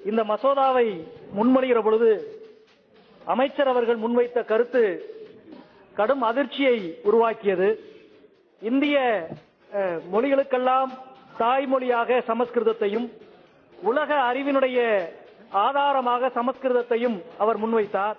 இந்த மசோதாவை முன்மொழிகிற பொழுது அமைச்சர் அவர்கள் முன்வைத்த கருத்து கடும் அதிர்ச்சியை உருவாக்கியது இந்திய அஹ், மொழிகளுக்கெல்லாம் தாய்மொழியாக சமஸ்கிருதத்தையும் உலக அறிவினுடைய ஆதாரமாக சமஸ்கிருதத்தையும் அவர் முன்வைத்தார்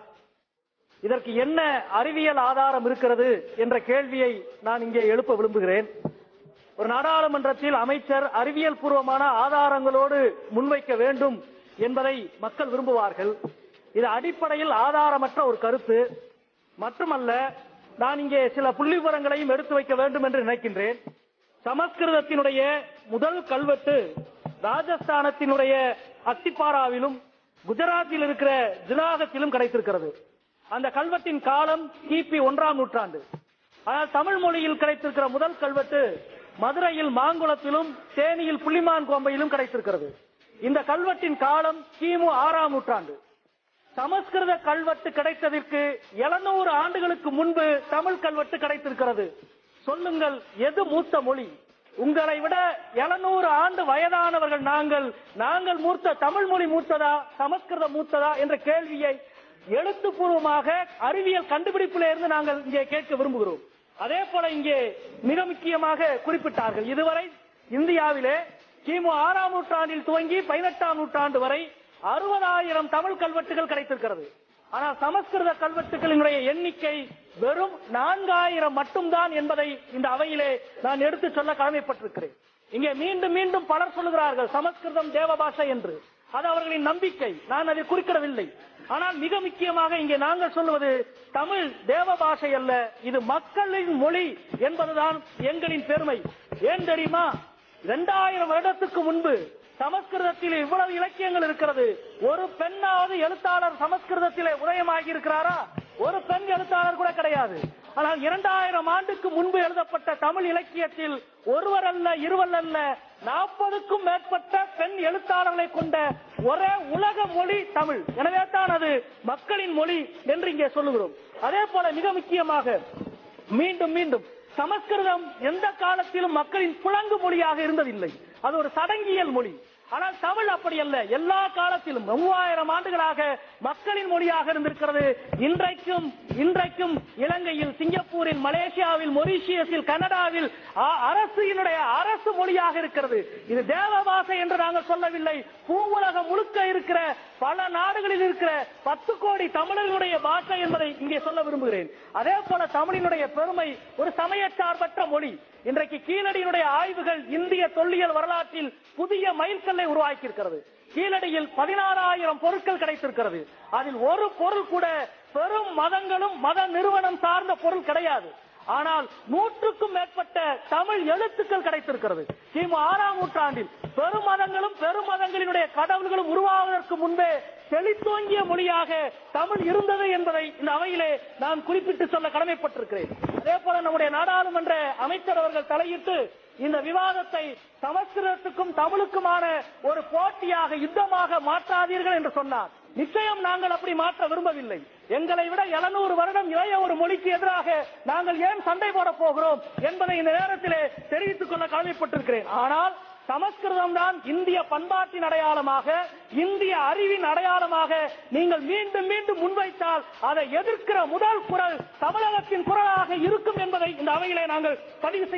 இதற்கு என்ன அறிவியல் ஆதாரம் இருக்கிறது என்ற கேள்வியை நான் இங்கே எழுப்ப விரும்புகிறேன் ஒரு நாடாளுமன்றத்தில் அமைச்சர் அறிவியல் பூர்வமான ஆதாரங்களோடு முன்வைக்க வேண்டும் என்பதை மக்கள் விரும்புவார்கள் இது அடிப்படையில் ஆதாரமற்ற ஒரு கருத்து மட்டுமல்ல நான் இங்கே சில புள்ளி விவரங்களையும் எடுத்து வைக்க வேண்டும் என்று நினைக்கின்றேன் சமஸ்கிருதத்தினுடைய முதல் கல்வெட்டு ராஜஸ்தானத்தினுடைய அத்திப்பாராவிலும் குஜராத்தில் இருக்கிற ஜுனாகத்திலும் கிடைத்திருக்கிறது அந்த கல்வெட்டின் காலம் கிபி ஒன்றாம் நூற்றாண்டு ஆனால் தமிழ் மொழியில் கிடைத்திருக்கிற முதல் கல்வெட்டு மதுரையில் மாங்குளத்திலும் தேனியில் புள்ளிமான் கோம்பையிலும் கிடைத்திருக்கிறது இந்த கல்வெட்டின் காலம் கிமு ஆறாம் நூற்றாண்டு சமஸ்கிருத கல்வெட்டு கிடைத்ததற்கு 700 ஆண்டுகளுக்கு முன்பு தமிழ் கல்வெட்டு கிடைத்திருக்கிறது சொல்லுங்கள் எது மூத்த மொழி உங்களை விட 700 ஆண்டு வயதானவர்கள் நாங்கள் நாங்கள் மூத்த தமிழ் மொழி மூத்ததா சமஸ்கிருதம் மூத்ததா என்ற கேள்வியை எழுத்துப்பூர்வமாக அறிவியல் கண்டுபிடிப்பில இருந்து நாங்கள் இங்கே கேட்க விரும்புகிறோம் அதே போல இங்கே மிக முக்கியமாக குறிப்பிட்டார்கள் இதுவரை இந்தியாவிலே கிமு ஆறாம் நூற்றாண்டில் துவங்கி பதினெட்டாம் நூற்றாண்டு வரை அறுபதாயிரம் தமிழ் கல்வெட்டுகள் கிடைத்திருக்கிறது ஆனால் சமஸ்கிருத கல்வெட்டுகளினுடைய எண்ணிக்கை வெறும் நான்காயிரம் மட்டும்தான் என்பதை இந்த அவையிலே நான் எடுத்துச் சொல்ல கடமைப்பட்டிருக்கிறேன் இங்கே மீண்டும் மீண்டும் பலர் சொல்லுகிறார்கள் சமஸ்கிருதம் தேவ பாஷை என்று அது அவர்களின் நம்பிக்கை நான் அதை குறிப்பிடவில்லை ஆனால் மிக முக்கியமாக இங்கே நாங்கள் சொல்லுவது தமிழ் தேவ பாஷை அல்ல இது மக்களின் மொழி என்பதுதான் எங்களின் பெருமை ஏன் தெரியுமா இரண்டாயிரம் வருடத்துக்கு முன்பு சமஸ்கிருதத்தில் இவ்வளவு இலக்கியங்கள் இருக்கிறது ஒரு பெண்ணாவது எழுத்தாளர் சமஸ்கிருதத்திலே உதயமாகி இருக்கிறாரா ஒரு பெண் எழுத்தாளர் கூட கிடையாது ஆனால் இரண்டாயிரம் ஆண்டுக்கு முன்பு எழுதப்பட்ட தமிழ் இலக்கியத்தில் ஒருவர் அல்ல இருவர் அல்ல நாற்பதுக்கும் மேற்பட்ட பெண் எழுத்தாளர்களை கொண்ட ஒரே உலக மொழி தமிழ் எனவே தான் அது மக்களின் மொழி என்று இங்கே சொல்லுகிறோம் அதே போல மிக முக்கியமாக மீண்டும் மீண்டும் சமஸ்கிருதம் எந்த காலத்திலும் மக்களின் புழங்கு மொழியாக இருந்ததில்லை அது ஒரு சடங்கியல் மொழி ஆனால் தமிழ் அப்படி அல்ல எல்லா காலத்திலும் மூவாயிரம் ஆண்டுகளாக மக்களின் மொழியாக இருந்திருக்கிறது இன்றைக்கும் இன்றைக்கும் இலங்கையில் சிங்கப்பூரில் மலேசியாவில் மொரீஷியஸில் கனடாவில் அ- அரசினுடைய அரசு மொழியாக இருக்கிறது இது தேவ பாஷை என்று நாங்கள் சொல்லவில்லை பூ உலகம் முழுக்க இருக்கிற பல நாடுகளில் இருக்கிற பத்து கோடி தமிழர்களுடைய பாஷை என்பதை இங்கே சொல்ல விரும்புகிறேன் அதே போல தமிழினுடைய பெருமை ஒரு சமயச்சார்பற்ற மொழி இன்றைக்கு கீழடியினுடைய ஆய்வுகள் இந்திய தொல்லியல் வரலாற்றில் புதிய மைல்கல்லை உருவாக்கி இருக்கிறது கீழடியில் பதினாறாயிரம் பொருட்கள் கிடைத்திருக்கிறது அதில் ஒரு பொருள் கூட பெரும் மதங்களும் மத நிறுவனம் சார்ந்த பொருள் கிடையாது ஆனால் நூற்றுக்கும் மேற்பட்ட தமிழ் எழுத்துக்கள் கிடைத்திருக்கிறது கிமு ஆறாம் நூற்றாண்டில் பெருமதங்களும் பெருமதங்களினுடைய கடவுள்களும் உருவாவதற்கு முன்பே செழித்தோங்கிய மொழியாக தமிழ் இருந்தது என்பதை இந்த அவையிலே நான் குறிப்பிட்டு சொல்ல கடமைப்பட்டிருக்கிறேன் அதே போல நம்முடைய நாடாளுமன்ற அமைச்சர் அவர்கள் தலையிட்டு இந்த விவாதத்தை சமஸ்கிருதத்துக்கும் தமிழுக்குமான ஒரு போட்டியாக யுத்தமாக மாற்றாதீர்கள் என்று சொன்னார் நிச்சயம் நாங்கள் அப்படி மாற்ற விரும்பவில்லை எங்களை விட 700 வருடம் இளைய ஒரு மொழிக்கு எதிராக நாங்கள் ஏன் சண்டை போட போகிறோம் என்பதை இந்த நேரத்திலே தெரிவித்துக் கொள்ள கடமைப்பட்டிருக்கிறேன் ஆனால் சமஸ்கிருதம் தான் இந்திய பண்பாட்டின் அடையாளமாக இந்திய அறிவின் அடையாளமாக நீங்கள் மீண்டும் மீண்டும் முன்வைத்தால் அதை எதிர்க்கிற முதல் குரல் தமிழகத்தின் குரலாக இருக்கும் என்பதை இந்த அவையிலே நாங்கள் பதிவு செய்ய